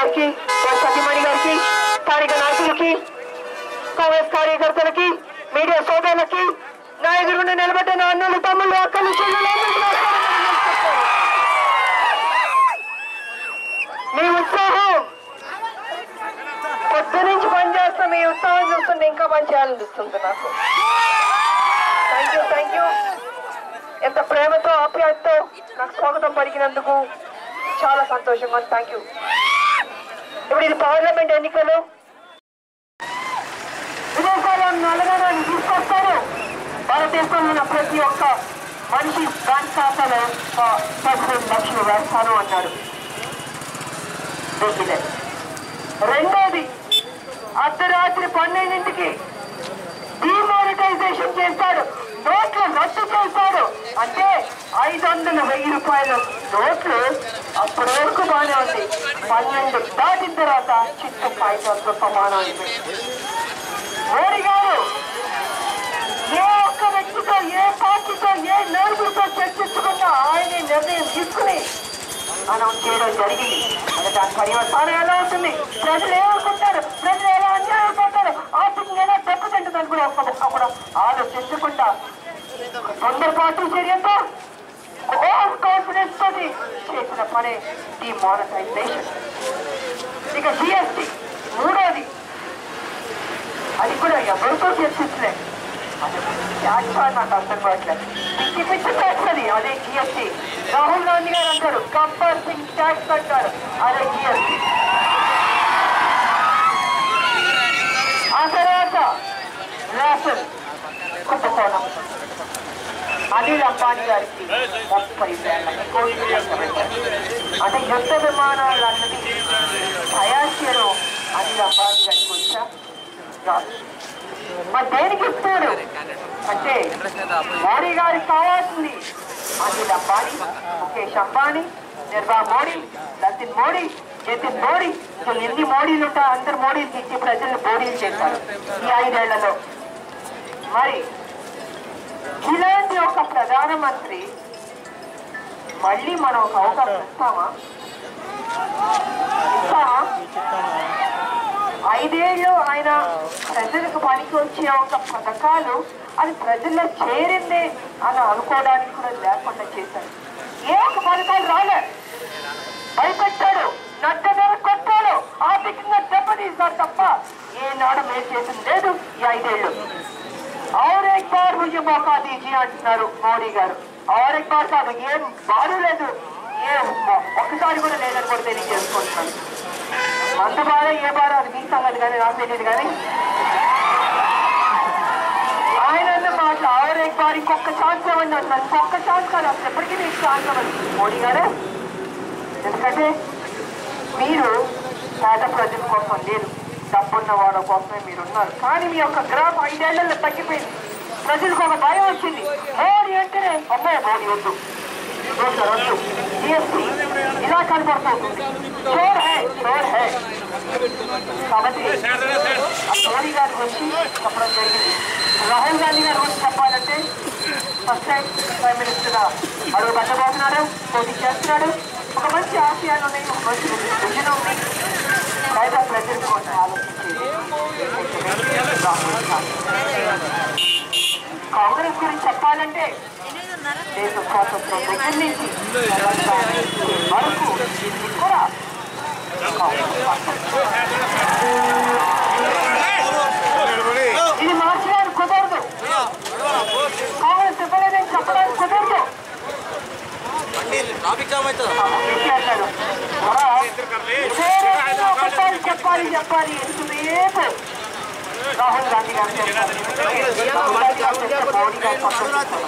గారికి వారి సతీమణి గారికి స్థానిక నాయకులకి కాంగ్రెస్ కార్యకర్తలకి మీడియా సోదరులకి నా ఎదురుగుండా నిలబడ్డ నా అన్నలు తమ్ముళ్ళు అక్కలు చెల్లెలు అందరికీ నమస్కారం తెలియజేస్తున్నాను. మీ ఉత్సాహం పొద్దు నుంచి పని చేస్తా మీ ఉత్సాహం చూస్తుంటే ఇంకా పని చేయాలనిపిస్తుంది నాకు థ్యాంక్ యూ థ్యాంక్ యూ ఎంత ప్రేమతో ఆప్యాయతతో నాకు స్వాగతం పలికినందుకు చాలా సంతోషంగా ఉంది థ్యాంక్ యూ ఇప్పుడు ఇది పార్లమెంట్ ఎన్నికలు విదేశాలను నల్లగానే తీసుకొస్తారు భారతదేశంలో ఉన్న ప్రతి ఒక్క మనిషి బ్యాంక్ ఖాతాలో ఆ, పదిహేను లక్షలు వేస్తాను అన్నాడు దేశీలే. రెండోది అర్ధరాత్రి పన్నెండింటికి డిమానిటైజేషన్ చేస్తాడు నోట్లు రద్దు చేస్తాడు అంటే ఐదు వందల వెయ్యి రూపాయల నోట్లు అప్పటి వరకు బాగానే ఉంది పన్నెండు దాటిన తర్వాత చిట్టు కాగితంతో సమానం అయిపోయింది మోడీ గారు ఏ ఒక్క వ్యక్తితో ఏ పార్టీతో ఏ నాయకుడితో చర్చించకుండా ఆయన నిర్ణయం తీసుకుని అనౌన్స్ చేయడం జరిగింది అంటే దాని పర్యవసానం ఎలా ఉంటుంది ప్రజలు ఏమనుకుంటారు ప్రజలు ఎలా అన్యాయపోతారు ఆర్థికంగా ఎలా దెబ్బతింటుందని కూడా ఒక్క ఒక్క కూడా ఆలోచించకుండా తొందరపాటు చర్యతో ఓవర్ కాన్ఫిడెన్స్ తోటి చేసిన పనే డిమానిటైజేషన్ ఇక జిఎస్టి మూడోది అది కూడా ఎవరితో చర్చించలే యాక్చువల్ నాకు అర్థం కావట్లేదు పిచ్చి పిచ్చి ట్యాక్స్ అది అదే జిఎస్టీ రాహుల్ గాంధీ గారు అంటారు గబ్బర్ సింగ్ ట్యాక్స్ అంటారు అదే జిఎస్టీ ఆ తర్వాత రేషన్ కుంభకోణం అనిల్ అంబానీ గారికి ముప్పై వేల కోట్లు కట్టబెట్టారు. అంటే యుద్ధ విమానాలు అన్నది తయారు చేయడం అనిల్ అంబానీ గారికి వచ్చా రాదు. మరి దేనికి ఇస్తాడు అంటే మోడీ గారికి కావాల్సింది అనిల్ అంబానీ ముఖేష్ అంబానీ నిర్మా మోడీ లతిన్ మోడీ జతిన్ మోడీ సో ఎన్ని మోడీలు ఉంటాయి అందరు మోడీలు తెచ్చి ప్రజలను మోడీలు చేశారు ఈ ఐదేళ్లలో మరి ఇలాంటి ఒక ప్రధానమంత్రి మళ్ళీ మనం ఒక అవకాశం ఇస్తామా ఇస్తామా ఐదేళ్ళు ఆయన ప్రజలకు పనికి వచ్చే ఒక పథకాలు అది ప్రజల్లో చేరిందే అని అనుకోవడానికి కూడా లేకుండా చేశారు ఏ ఒక పథకాలు రాలే భయపెట్టాడు నడ్డ మీద కొట్టాడు ఆర్థికంగా దెబ్బతీశారు తప్ప ఏనాడు మేము చేసింది లేదు ఈ ఐదేళ్ళు और एक बार मुझे मौका दीजिए అంటున్నారు మోడీ గారు और एक बार కాదు ఏం బారు లేదు ఏ ఒక్కసారి కూడా లేదని కూడా తెలియజేసుకుంటున్నాను మందు బాగా ఏ బారో అది మీ సంగతి కానీ నాకు తెలియదు కానీ ఆయన అన్న మాట ఆరు एक बार ఇంకొక ఛాన్స్ ఇవ్వండి అంటున్నారు ఇంకొక ఛాన్స్ కాదు అసలు ఎప్పటికీ మీకు ఛాన్స్ ఇవ్వండి మోడీ గారే ఎందుకంటే మీరు పేద ప్రజల కోసం లేదు డబ్బున్న వాళ్ళ కోసమే మీరు ఉన్నారు కానీ మీ యొక్క గ్రాఫ్ ఐదేళ్లలో తగ్గిపోయింది ప్రజలకు ఒక భయం వచ్చింది మోడీ అంటేనే అమ్మో మోడీ వద్దు వద్దు, వద్దు GST ఇలా కనపడుతుంది చోర్ హై చోర్ హై కాబట్టి ఆ మోడీ గారి గురించి చెప్పడం జరిగింది రాహుల్ గాంధీ గారి గురించి చెప్పాలంటే ఫస్ట్ టైం ప్రైమ్ మినిస్టర్ అడుగు పెట్టబోతున్నాడు పోటీ చేస్తున్నాడు ఒక మంచి ఆశయాలు ఉన్నాయి ఒక మంచి విజన్ ఉంది పేద ప్రజల కోసం ఆలోచించేది రాహుల్ గాంధీ. కాంగ్రెస్ గురించి చెప్పాలంటే దేశ స్వాతంత్రం దగ్గర నుంచి తెలంగాణ వరకు ఇది కూడా కాంగ్రెస్ పార్టీ. ఇది మార్చడానికి కుదరదు కాంగ్రెస్ ఇవ్వలేదని చెప్పడానికి కుదరదు ట్రాఫిక్ జామ్ అవుతుంది మాట్లాడారు ఒకసారి చెప్పాలి చెప్పాలి ఎంతసేపు రాహుల్ గాంధీ గారు చెప్పాలి. రాహుల్ గాంధీ గారు చెప్తే మోడీ గారు సంతోషిస్తారు.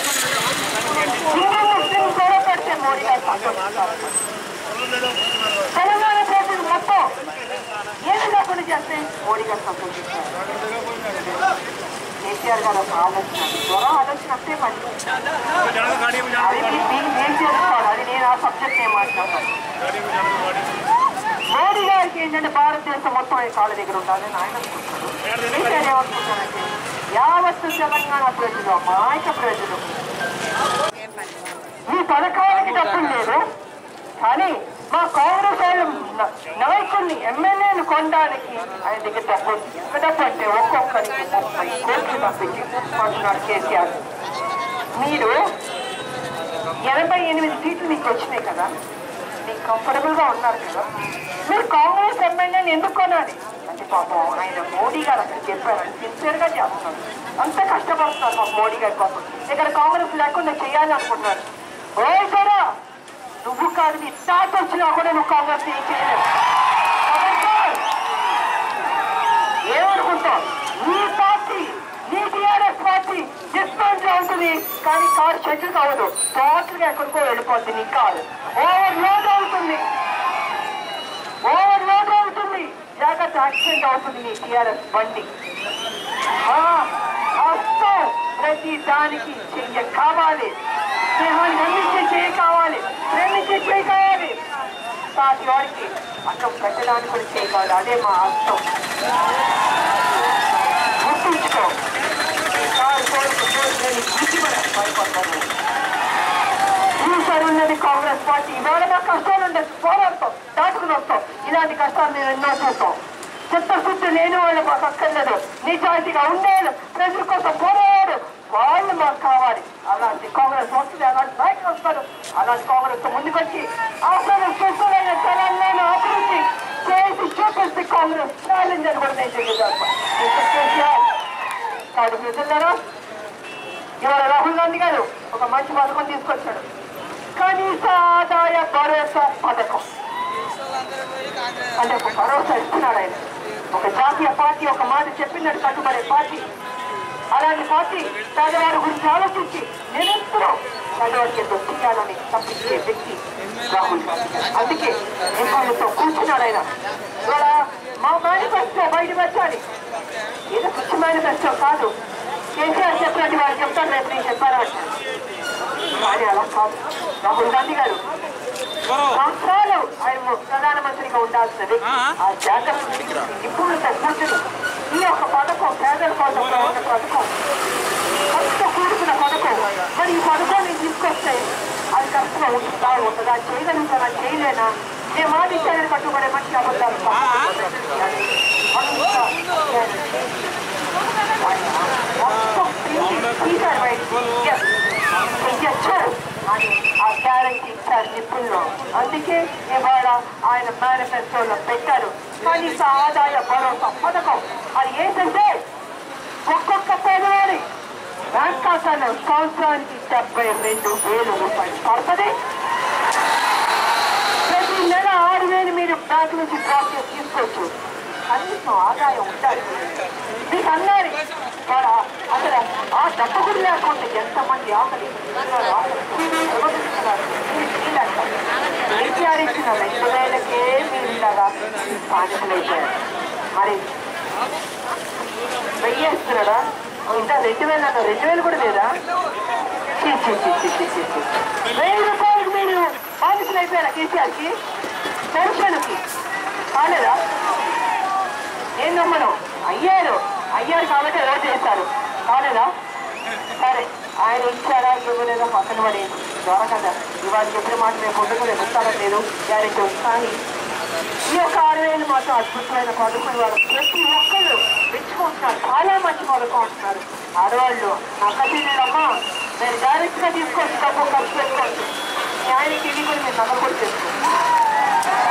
హిందూ ముస్లిం గొడవ పెడితే మోడీ గారు సంతోషిస్తారు. తెలంగాణ ప్రజలు మొత్తం ఏమి లేకుండా చేస్తే మోడీ గారు సంతోషిస్తారు కేసీఆర్ గారు ఒక ఆలోచన త్వర ఆలోచన వస్తే మంచి అది మీ- మీ- మీరు చేసుకోవాలి అది నేను ఆ సబ్జెక్ట్ ఏం మాట్లాడతాను మోడీ గారికి ఏంటంటే భారతదేశం మొత్తం ఆయన కాళ్ళ దగ్గర ఉండాలని ఆయన అనుకుంటారు కేసీఆర్ ఏమనుకుంటారంటే యావత్తు తెలంగాణ ప్రజలు అమాయక ప్రజలు ఈ పథకాలకి డబ్బులు లేదు కానీ మా కాంగ్రెస్ వాళ్ళు న- నాయకుల్ని ఎమ్మెల్యేలు కొనడానికి ఆయన దగ్గర డబ్బు ఉంది. ఎంత డబ్బు అంటే ఒక్కొక్కరికి ముప్పై కోట్లు తప్పించి కొంటున్నాడు కేసీఆర్ మీరు ఎనభై ఎనిమిది సీట్లు మీకు వచ్చినాయి కదా మీకు కంఫర్టబుల్ గా ఉన్నారు కదా మీరు కాంగ్రెస్ ఎమ్మెల్యేని ఎందుకు కొనాలి అంటే పాపం ఆయన మోడీ గారు అక్కడ చెప్పారు సిన్సియర్ గా చేస్తున్నారు అంత కష్టపడుతున్నారు పాపం మోడీ గారి కోసం ఇక్కడ కాంగ్రెస్ లేకుండా చేయాలి అనుకుంటున్నారు ఓ సరా నువ్వు కాదు నీ తాత వచ్చినా కూడా నువ్వు కాంగ్రెస్ ఏం చేయలేవు ఖబర్దార్. ఏమనుకుంటావు నీ పార్టీ నీ టీఆర్ఎస్ పార్టీ డిస్కౌంట్ లో ఉంటుంది కానీ కారు షెడ్యూల్ కావదు టోటల్ గా ఎక్కడికో వెళ్ళిపోద్ది నీ కారు ఓవర్ లోడ్ అవుతుంది ఓవర్ లోడ్ అవుతుంది జాగ్రత్త యాక్సిడెంట్ అవుతుంది నీ టీఆర్ఎస్ బండి ఆ, అస్తం ప్రతి దానికి చెయ్య కావాలి స్నేహాన్ని అందించే చేయి కావాలి ప్రేమించే చేయి కావాలి సాటి వాడికి అన్నం పెట్టడానికి కూడా చేయి కావాలి అదే మా అర్థం గుర్తుంచుకో కాదు కోరుకు కోరుకుని గుర్తిపడే భయపడతాను ఈసారి ఉన్నది కాంగ్రెస్ పార్టీ ఇవాళ మా కష్టాలు ఉండే పోరాడతాం దాటుకుని వస్తాం ఇలాంటి కష్టాలు మేము ఎన్నో చూస్తాం చిత్తశుద్ధి లేని వాళ్ళు మాకు అక్కర్లేదు నిజాయితీగా ఉండేవాళ్ళు ప్రజల కోసం పోరాడు వాళ్ళు మాకు కావాలి అలాంటి కాంగ్రెస్ వస్తుంది అలాంటి నాయకులు వస్తారు అలాంటి కాంగ్రెస్ ముందుకొచ్చి అసలు సుఖమైన తెలంగాణ అభివృద్ధి చేసి చూపిస్తే కాంగ్రెస్ ఛాలెంజ్ అని కూడా నేను తెలియజేస్తాను కాదు మిత్రులారా ఇవాళ రాహుల్ గాంధీ గారు ఒక మంచి పథకం తీసుకొచ్చాడు కనీస ఆదాయ భరోసా పథకం అంటే ఒక భరోసా ఇస్తున్నాడు ఆయన ఒక జాతీయ పార్టీ ఒక మాట చెప్పినట్టు కట్టుబడే పార్టీ అలాంటి పార్టీ పేదవారి గురించి ఆలోచించి నిరంతరం పేదవారికి ఎంతో చేయాలని తప్పించే వ్యక్తి రాహుల్ గాంధీ గారు. అందుకే ఎంపీలతో కూర్చున్నాడు ఆయన ఇవాళ మా మేనిఫెస్టో బయట పెట్టాలి ఏదో పిచ్చి మేనిఫెస్టో కాదు కేసీఆర్ చెప్పినట్టు వాళ్ళు చెప్తారు రేపు నేను చెప్పారా కానీ అలా కాదు రాహుల్ గాంధీ గారు సంవత్సరాలు ఆయన ప్రధానమంత్రిగా ఉండాల్సిన వ్యక్తి ఆ జాగ్రత్త ఇప్పుడు కూర్చుని ఈ యొక్క పథకం పేదల కోసం ఉన్న పథకం ఖర్చుతో కూడుకున్న పథకం మరి ఈ పథకం నేను తీసుకొస్తే అది ఖర్చుగా ఉంటుందా ఉంటుందా చేయగలుగుతానా చేయలేనా నేను మాట ఇచ్చానని కట్టుబడే మంచి అబద్ధాలు చెయ్యొచ్చు అని ఆ గ్యారంటీ ఇచ్చారు నిపుణులు అందుకే ఇవాళ ఆయన మేనిఫెస్టోలో పెట్టారు కనీస ఆదాయ భరోసా పథకం అది ఏంటంటే ఒక్కొక్క పేదవాడి బ్యాంక్ ఖాతాలో సంవత్సరానికి డెబ్బై రెండు వేలు రూపాయలు పడుతుంది ప్రతి నెల ఆరు వేలు మీరు బ్యాంక్ నుంచి డ్రాప్ చేసి తీసుకోవచ్చు కనీసం ఆదాయం ఉండాలి మీకు అన్నారు ఇక్కడ అసలు ఆ డబ్బు కూడా లేకుండా ఎంతమంది ఆకలి ఉన్నారు, ఆకలి అనుభవిస్తున్నారు. మీరు చేయలేక. ఎన్టీఆర్ ఇచ్చిన రెండు వేలకే మీరు ఇలాగా బాధితులైపోయారు మరి వెయ్యేస్తున్నాడా ఇంకా రెండు వేలు అన్న రెండు వేలు కూడా లేదా చీ, చీ, చీ, చీ, చీ, చీ, చీ. వెయ్యి రూపాయలకు మీరు బాధితులు అయిపోయారా కేసీఆర్కి పెన్షన్కి కాలేదా ఏం నమ్మను అయ్యారు అయ్యారు కాబట్టి ఎవరు చేస్తారు కాలేదా సరే ఆయన ఇచ్చారా ఇవ్వలేదా పక్కన పడి ద్వారా కదా ఇవాళ చెప్పిన మాట రేపు పొద్దుకు రేపు ఇస్తారా లేదు గ్యారెంటీ కానీ ఈ యొక్క ఆరు వేలు మాత్రం అద్భుతమైన పథకం వాళ్ళు ప్రతి ఒక్కరు మెచ్చుకుంటున్నారు చాలా మంచి పథకం అంటున్నారు ఆడవాళ్ళు అక్కడమ్మా నేను డైరెక్ట్ గా తీసుకోవచ్చు డబ్బు ఖర్చు పెట్టుకోవచ్చు మీ ఆయనకి ఇది కూడా మీరు నగలు కూడా చేసుకోవచ్చు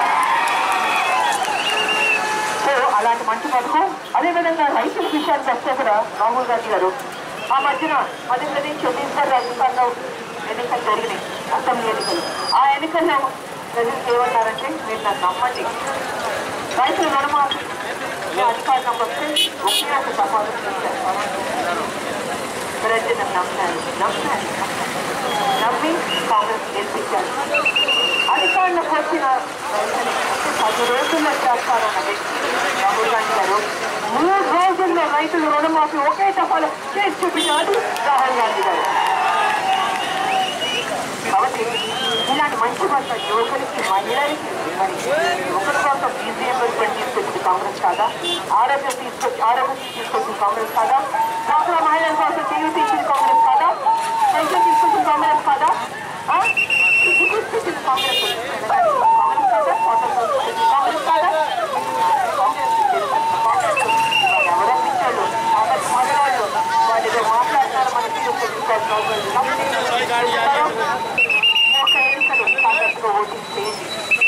సో అలాంటి మంచి పథకం అదేవిధంగా రైతుల విషయానికి వస్తే కూడా రాహుల్ గాంధీ గారు ఆ మధ్యన మధ్యప్రదేశ్ ఛత్తీస్గఢ్ రాజస్థాన్లో ఎన్నికలు జరిగినాయి అసెంబ్లీ ఎన్నికలు ఆ ఎన్నికల్లో ప్రజలు ఏమన్నారంటే మీరు నన్ను నమ్మండి రైతుల రుణమాఫీ మీ అధికారం వస్తే ఒకే ఒక సమాధానం చేస్తారు ప్రజలు నమ్మారు నమ్మారు నమ్మి కాంగ్రెస్ గెలిపించారు అధికారంలోకి వచ్చిన రైతులు పది రోజుల్లో చేస్తారన్న వ్యక్తి రాహుల్ గాంధీ గారు మూడు రోజుల్లో రైతులు రుణమాఫీ ఒకే దఫాలో చేసి చూపించారు రాహుల్ గాంధీ గారు కాబట్టి ఇలాంటి మంచి పట్ల యువకులకి మహిళలకి మరి యువకుల కోసం ఫీజు రియంబర్స్మెంట్ తీసుకొచ్చింది కాంగ్రెస్ కాదా ఆరోగ్యం తీసుకొచ్చి ఆరోగ్యం తీసుకొచ్చింది కాంగ్రెస్ కాదా డాక్టర్ మహిళల కోసం టీవీ ఇచ్చింది కాంగ్రెస్ కాదా పెన్షన్ తీసుకొచ్చింది కాంగ్రెస్ కాదా ఆ? ఇది తీసుకొచ్చింది కాంగ్రెస్ కాంగ్రెస్ ఒక ఎన్నికలు కాంగ్రెస్లో ఓటింగ్ చేయండి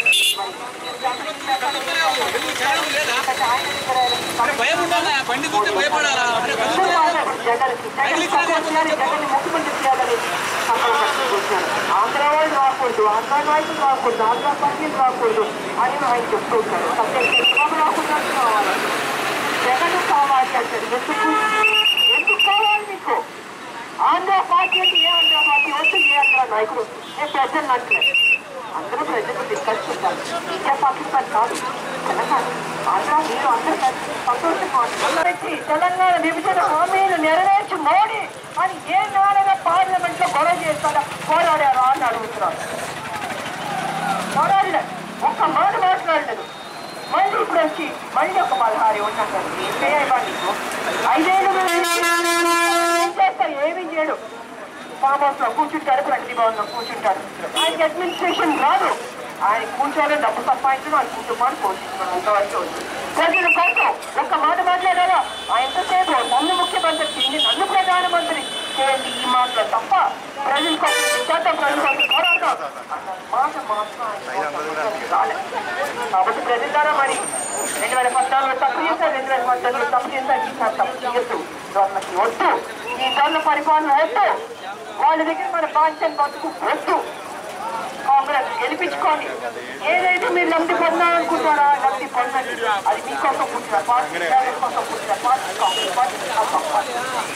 అరే భయం ఉండాలా బండి చూస్తే భయపడాలా అరే అందరూ మాట్లాడారు జగన్కి. జగన్ సపోర్ట్ చేయాలి, జగన్ని ముఖ్యమంత్రి చేయాలని సంకల్పం చేశారు. ఆంధ్ర వాళ్ళు రాకూడదు ఆంధ్ర నాయకులు రాకూడదు ఆంధ్ర పార్టీలు రాకూడదు అని ఆయన చెప్తూ ఉంటారు సత్యం చంద్రబాబు రాకుండా కావాలి జగన్ కావాలి అంటారు ఎందుకు ఎందుకు కావాలి మీకు ఆంధ్ర పార్టీ అంటే ఏ ఆంధ్ర పార్టీ వద్దు ఏ ఆంధ్ర నాయకుడు నేను ప్రజలు అంటలేదు అందరూ ప్రజలు డిస్కస్ చేద్దాం ఇండియా పాకిస్తాన్ కాదు తెలంగాణ ఆంధ్ర మీరు అందరూ కలిసి సంతోషంగా ఉండాలి. వ్యక్తి తెలంగాణ విభజన హామీలు నెరవేర్చి మోడీ అని ఏ నాలుగు పార్లమెంట్ లో గొడవ చేస్తాడా పోరాడారా అని అడుగుతున్నారు పోరాడలేదు ఒక్క మాట మాట్లాడలేదు మళ్ళీ ఇప్పుడు వచ్చి మళ్ళీ ఒక పదహారు ఉంటాను ఏం చేయాలి నీకు ఐదేళ్ళు ఏం చేస్తారు ఏమీ చేయడు ఫామ్ హౌస్ లో కూర్చుంటాడు ప్రగతి భవన్ లో కూర్చుంటాడు ఆయనకి అడ్మినిస్ట్రేషన్ రాదు ఆయన కూర్చోవడం డబ్బు సంపాదించడం ఆయన కుటుంబాన్ని పోషించడం అంతవరకు ఉంది. ప్రజల కోసం ఒక్క మాట మాట్లాడారా ఎంతసేపు నన్ను ముఖ్యమంత్రి చేయండి నన్ను ప్రధానమంత్రి చేయండి ఈ మాటలు తప్ప ప్రజల కోసం చేత ప్రజల కోసం పోరాటం అన్న మాట మాత్రం ఆయన నోటి రాలేదు. కాబట్టి ప్రజల ద్వారా మరి రెండు వేల పద్నాలుగులో తప్పు చేశారు రెండు వేల పద్నాలుగులో తప్పు చేశారు ఈసారి తప్పు చేయొద్దు వాళ్ళకి వద్దు ఈ తొన్న పరిపాలన వద్దు వాళ్ళ దగ్గర మన బాధ్యత బతుకు వద్దు కాంగ్రెస్ గెలిపించుకోండి ఏదైతే మీరు లబ్ధి పొందాలనుకుంటారా లబ్ధి పొందండి అది మీకోసం పుట్టిన పార్టీ కాంగ్రెస్ కోసం పుట్టిన party Congress party Congress party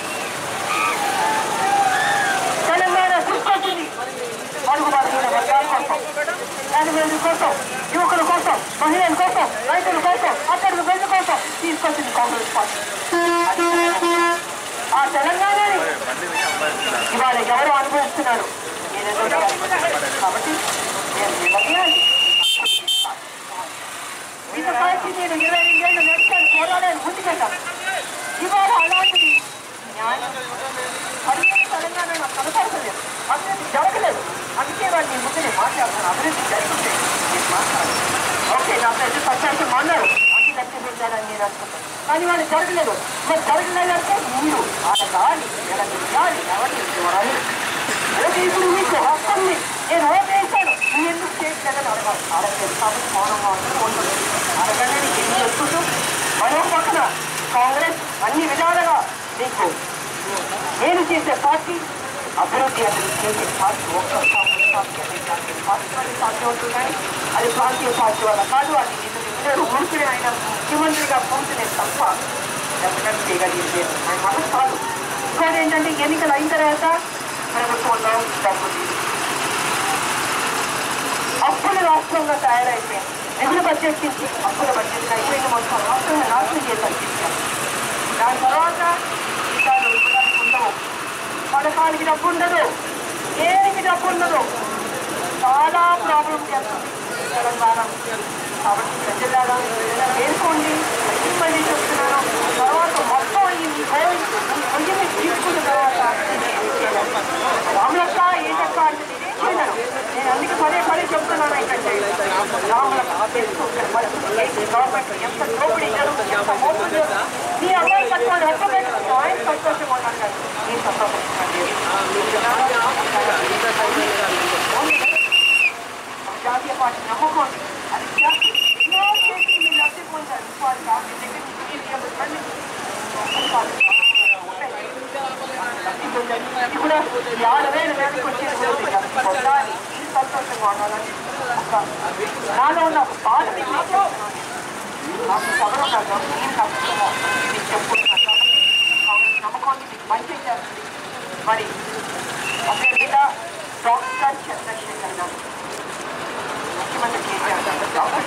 Telangana తీసుకొచ్చింది అడుగు బలహీన వర్గాల కోసం యానిమేషన్ కోసం యువకుల కోసం మహిళల కోసం రైతుల కోసం అక్కడి ప్రజల కోసం తీసుకొచ్చింది కాంగ్రెస్ పార్టీ ఆ తెలంగాణని ఇవాళ ఎవరు అనుభవిస్తున్నారు నేనేదో చేయాలి. కాబట్టి నేను నిలబడాలి. మీతో కలిసి నేను ఇరవై రెండేళ్ళు నడిచాను పోరాడాను ముందుకెళ్ళాను ఇవాళ అలాంటిది న్యాయం పదిహేను తెలంగాణ నాకు కనపడలేదు అభివృద్ధి జరగలేదు అందుకే వాళ్ళు మీ ముందు నేను మాట్లాడుతున్నాను అభివృద్ధి జరుగుతుంది నేను మాట్లాడాను ఓకే నా ప్రజలు సంతోషం అన్నారు అన్ని లక్ష్య పెట్టాలని నేను అనుకుంటాను కానీ వాళ్ళు జరగలేదు మరి జరగలేదంటే మీరు అడగాలి ఎడగాలి ఎవరిని చూడాలి ఓకే ఇప్పుడు మీకు హక్కుంది నేను ఓటేస్తాను నువ్వు ఎందుకు చేయట్లేదని అడగాలి అడగలేదు కాబట్టి మౌనంగా ఉంటుంది ఉంటుంది అడగండి నీకు ఎందుకు చెప్పుకుంటూ మరో పక్కన కాంగ్రెస్ అన్ని విధాలుగా నీకు నేను చేసే పార్టీ అభివృద్ధి అభివృద్ధి చేసే పార్టీ ఒక్క కాంగ్రెస్ పార్టీ అనే జాతీయ పార్టీ వల్ల సాధ్యం అవుతుందని అది ప్రాంతీయ పార్టీ వల్ల కాదు అది ఇద్దరు ఊరికి ఆయన ముఖ్యమంత్రిగా పూర్తినే తప్ప డెఫినెట్ చేయగలిగితే ఆయన వల్ల కాదు ఇంకోటి ఏంటంటే ఎన్నికలు అయిన తర్వాత ప్రభుత్వంలో డబ్బు లేదు. అప్పుల రాష్ట్రంగా తయారైపోయింది నిధుల బడ్జెట్ నుంచి అప్పుల బడ్జెట్ అయిపోయిన మొత్తం రాష్ట్రంగా నాశనం చేశారు తీసుకొని. దాని తర్వాత జీతాలు ఇవ్వడానికి ఉండవు పథకానికి డబ్బు ఉండదు దేనికి డబ్బు ఉండదు చాలా ప్రాబ్లం చేస్తుంది తెలంగాణ కాబట్టి ప్రజలారా వేసుకోండి మళ్ళీ మళ్ళీ చెప్తున్నాను తర్వాత మొత్తం ఈ గోల్ ఈ పొయ్యిని తీసుకున్న తర్వాత రాములక్క ఏంటక్క అంటే నేనేం చేయలేను నేను అందుకే పదే పదే చెప్తున్నాను ఏంటంటే రాములక్క చేసుకుంటారు మరి ఏంటి గవర్నమెంట్ ఎంత దోపిడీ జరుగుతుంది ఎంత మోసం జరుగుతుంది మీ అమ్మాయి కట్టుకోండి ఎంత పెట్టుకుంటాం ఆయన సంతోషంగా ఉన్నాను కానీ నేను సంతోషంగా జాతీయ పార్టీ నమ్ముకోండి అది జాతీయ ఎన్నో చేసి మీరు లబ్ధి పొందారు వారి ఫ్యామిలీ దగ్గర నుంచి తీసుకెళ్ళి మళ్ళీ లబ్ధి పొందారు. ఇది కూడా యాభై వేల వేలకు వచ్చేది కూడా ఉంది. లబ్ధి పొందాలి ఇది సంతోషంగా ఉండాలని ఒక నాలో ఉన్న ఒక బాధ మీకు నేను చెప్తున్నాను. నాకు సభలో కాదు నేను నమ్ముతున్నాను మీకు చెప్పుకుంటున్నాను కాబట్టి కాంగ్రెస్ నమ్మకాన్ని మీకు మంచి చేస్తుంది మరి అభ్యర్థిగా డాక్టర్ చంద్రశేఖర్ గారు ముఖ్యమంత్రి కేసీఆర్ గారు డాక్టర్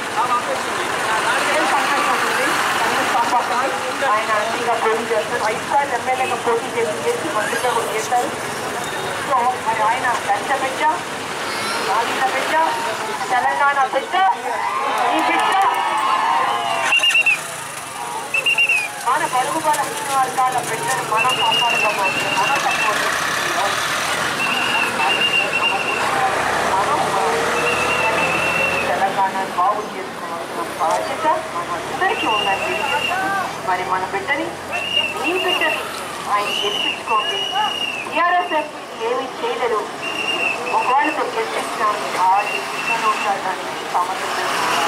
ఏం సంతోషం ఉంటుంది కాంగ్రెస్ సంపాదన ఆయన ఎంపీగా పోటీ చేస్తారు ఐదు సార్లు ఎమ్మెల్యేగా పోటీ చేసి చేసి మంత్రిగా కూడా చేశారు సో మరి ఆయన దళిత బిడ్డ బాధిత బిడ్డ తెలంగాణ బిడ్డ ఈ బిడ్డ మన పరుగు బలహీన వర్గాల బిడ్డను మనం కాపాడుకోవాలి మనం తప్పదు తెలంగాణ బాగు చేసుకోవాల్సిన బాధ్యత మనందరికీ ఉందండి మరి మన బిడ్డని మీ బిడ్డని ఆయన గెలిపించుకోండి టీఆర్ఎస్ అసెంబ్లీ ఏమీ చేయలేదు ఒకవేళ మీరు గెలిపించిన ఆడి ఇష్టం ఉంటాడని సమస్య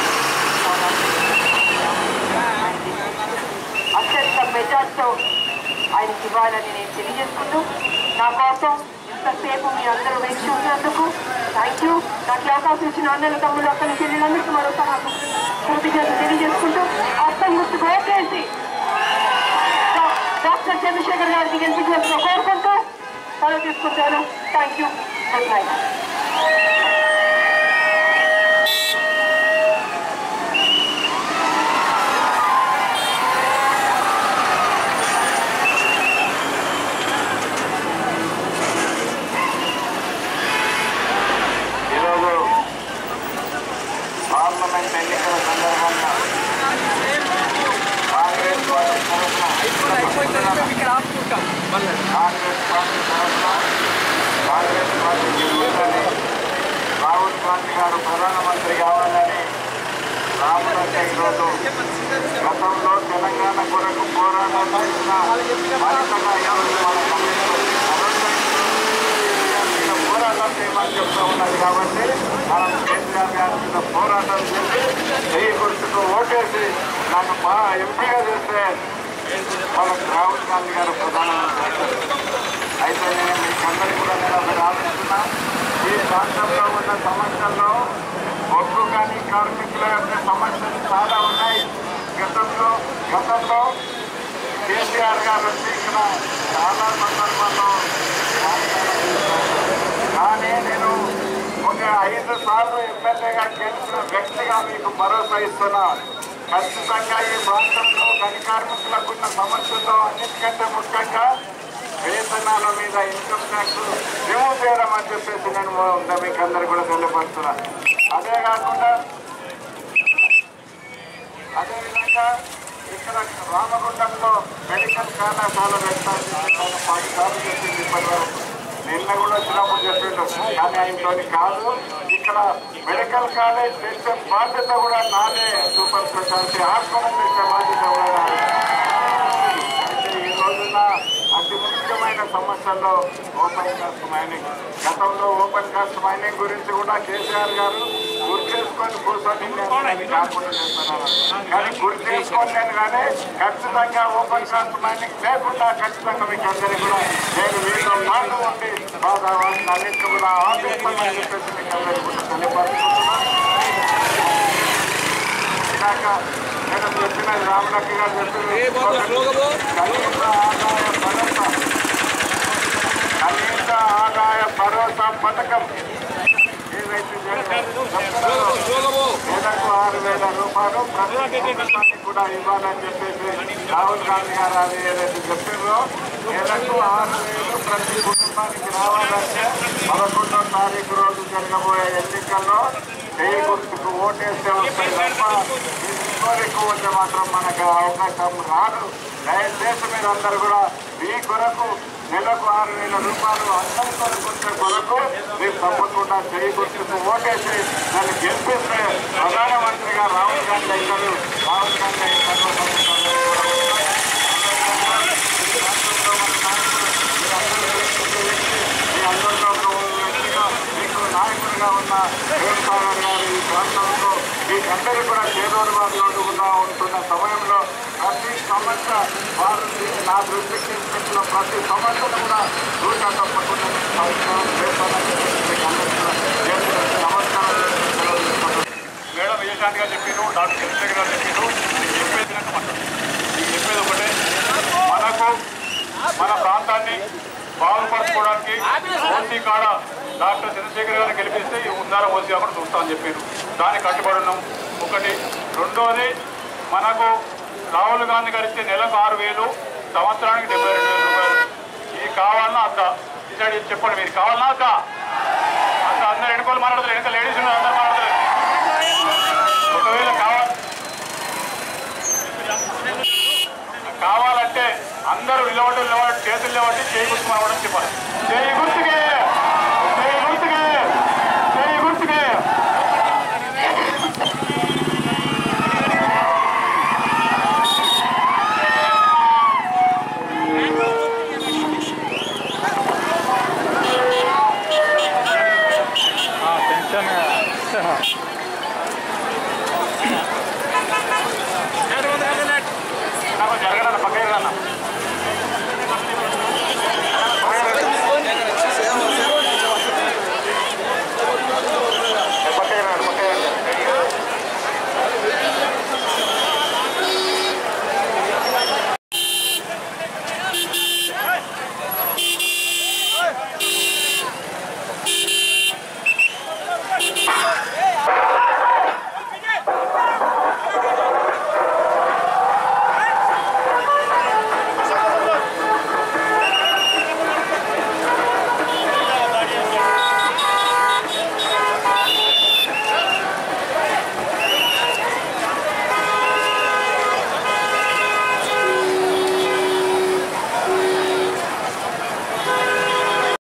అత్యంత మెజార్టీతో ఆయనకి ఇవ్వాలని నేను తెలియజేసుకుంటూ నా కోసం ఇంతసేపు మీ అందరూ వేచి ఉన్నందుకు థ్యాంక్ యూ నాకు ఈ అవకాశం ఇచ్చిన అన్నలు తమ్ముడు అక్కడి చెల్లెలందరికీ మరొకసారి నాకు కృతజ్ఞతలు తెలియజేసుకుంటూ అర్థం గుర్తుకు ఓటేసి డా- డాక్టర్ చంద్రశేఖర్ గారికి గెలిపించాల్సిన కోరుకుంటూ సెలవు తీసుకుంటాను థ్యాంక్ యూ గుడ్ నైట్ ఈరోజు పార్లమెంట్ ఎన్నికల సందర్భంగా కాంగ్రెస్ పార్టీ తరఫున ఇక్కడ ఆపుకుంటాం మళ్ళీ కాంగ్రెస్ పార్టీ తరఫున కాంగ్రెస్ పార్టీ గెలుస్తుందని రాహుల్ గాంధీ గారు ప్రధానమంత్రి కావాలని రాములంటే ఈరోజు గతంలో తెలంగాణ కొరకు పోరాటం చేసిన మరింతగా ఈరోజు మన కమ్యూనిస్ట్ మీద పోరాటం చేయమని చెప్తా ఉన్నది కాబట్టి మనం కేసీఆర్ గారి మీద పోరాటం చేసి చెయ్యి గుర్తుకు ఓటేసి నన్ను మా ఎంపీగా చేస్తే మనకు రాహుల్ గాంధీ గారు ప్రధానమంత్రి అవుతారు. అయితే నేను మీకు అందరికీ కూడా నేను ఒకటి ఆలోచిస్తున్నా ఈ రాష్ట్రంలో ఉన్న సమస్యల్లో ఒడ్లు కానీ కార్మికుల యొక్క సమస్యలు చాలా ఉన్నాయి గతంలో గతంలో కేసీఆర్ గారు వచ్చి ఇక్కడ చాలా సందర్భాల్లో కానీ నేను ఒక ఐదు సార్లు ఎమ్మెల్యేగా గెలిచిన వ్యక్తిగా మీకు భరోసా ఇస్తున్నా ఖచ్చితంగా ఈ ప్రాంతంలో గని కార్మికులకు ఉన్న సమస్యల్లో అన్నిటికంటే ముఖ్యంగా వేతనాల మీద ఇన్కమ్ ట్యాక్స్ రిమూవ్ చేయడం అని చెప్పేసి నేను మీకు అందరు కూడా తెలియపరుస్తున్నా అదే కాకుండా అదేవిధంగా ఇక్కడ రామగుండంలో మెడికల్ కళాశాల పెట్టాలని చెప్పి పది సార్లు చెప్పింది ఇప్పటి వరకు నిన్న కూడా వచ్చినప్పుడు చెప్పిండు కానీ ఆయనతో కాదు ఇక్కడ మెడికల్ కాలేజ్ తెచ్చే బాధ్యత కూడా నాదే సూపర్ స్పెషాలిటీ హాస్పిటల్ తెచ్చే బాధ్యత కూడా నాదే అయితే ఈ రోజున అతి ముఖ్యమైన సమస్యల్లో ఓపెన్ కాస్ట్ మైనింగ్ గతంలో ఓపెన్ కాస్ట్ మైనింగ్ గురించి కూడా కేసీఆర్ గారు గుర్తు చేసుకొని కూర్చొని నేను అది కాకుండా చేస్తున్నారు కానీ గుర్తు చేసుకొని నేను కానీ ఖచ్చితంగా ఓపెన్ కాస్ట్ మైనింగ్ లేకుండా ఖచ్చితంగా మీకు అందరికీ కూడా నేను మీతో మాట ఉండి బాగా వాటిని అన్నింటినీ కూడా ఆపిస్తామని చెప్పేసి మీకు అందరికీ కూడా తెలియపరుస్తున్నాను ఇందాక నేను చెప్పిన రామలక్ష్మి గారు ఏ బాబు స్లోగబో కనీస ఆదాయ భరోసా కనీస ఆదాయ భరోసా పథకం ఏదైతే చెప్తున్నారో స్లోగబో నెలకు ఆరు వేల రూపాయలు ప్రతి కుటుంబానికి కూడా ఇవ్వాలని చెప్పేసి రాహుల్ గాంధీ గారు అది ఏదైతే చెప్పారో నెలకు ఆరు వేలు ప్రతి కుటుంబానికి రావాలంటే పదకొండో తారీఖు రోజు జరగబోయే ఎన్నికల్లో వెయ్యి గుర్తుకు ఓటేస్తే వస్తాయి తప్ప ఇంకోరికి వస్తే మాత్రం మనకు అవకాశం రాదు దయచేసి మీరందరూ కూడా మీ కొరకు నెలకు ఆరు వేల రూపాయలు అందరి కొరకు వచ్చే కొరకు మీరు తప్పకుండా చేయి గుర్తుకు ఓటేసి నన్ను గెలిపిస్తే ప్రధానమంత్రిగా రాహుల్ గాంధీ అవుతారు రాహుల్ గాంధీ అయిన మీ అందరిలో ఒక వ్యక్తిగా మీకు నాయకుడిగా ఉన్న వేణుసాగర్ గారు ఈ ప్రాంతంలో మీకందరూ కూడా చేదోడు వారిలో కూడా ఉంటున్న సమయంలో ప్రతి సమస్య వారు నా దృష్టికి తీసుకొచ్చిన ప్రతి సమస్యను కూడా దూకా తప్పకుండా పరిష్కారం చేస్తానని చెప్పి మీకు అందరికీ కూడా చేతులెత్తి నమస్కారం చేస్తూ సెలవు తీసుకుంటున్నాను. మేడం విజయశాంతి గారు చెప్పారు డాక్టర్ చంద్రశేఖర్ గారు చెప్పారు నేను చెప్పేది నాకు మాట్లాడు నేను చెప్పేది ఒకటే మనకు మన ప్రాంతాన్ని బాగుపరచుకోవడానికి ఓసీ కాడ డాక్టర్ చంద్రశేఖర్ గారిని గెలిపిస్తే ఈ ఉద్దారం ఓసీ కాకుండా చూస్తామని చెప్పారు దానికి కట్టుబడి ఉన్నాం ఒకటి రెండోది మనకు రాహుల్ గాంధీ గారు ఇచ్చే నెలకు ఆరు వేలు సంవత్సరానికి డెబ్బై రెండు వేల రూపాయలు ఇది కావాలన్నా అద్ద డిసైడ్ చేసి చెప్పండి మీరు కావాలన్నా అద్ద అద్ద అందరు ఎన్నికలు మాట్లాడతారు వెనక లేడీస్ ఉన్నారు అందరు మాట్లాడతారు ఒకవేళ కావాలి కావాలంటే అందరూ నిలబడి నిలబడి చేతులు నిలబడి చేయకుండా చెప్పాలి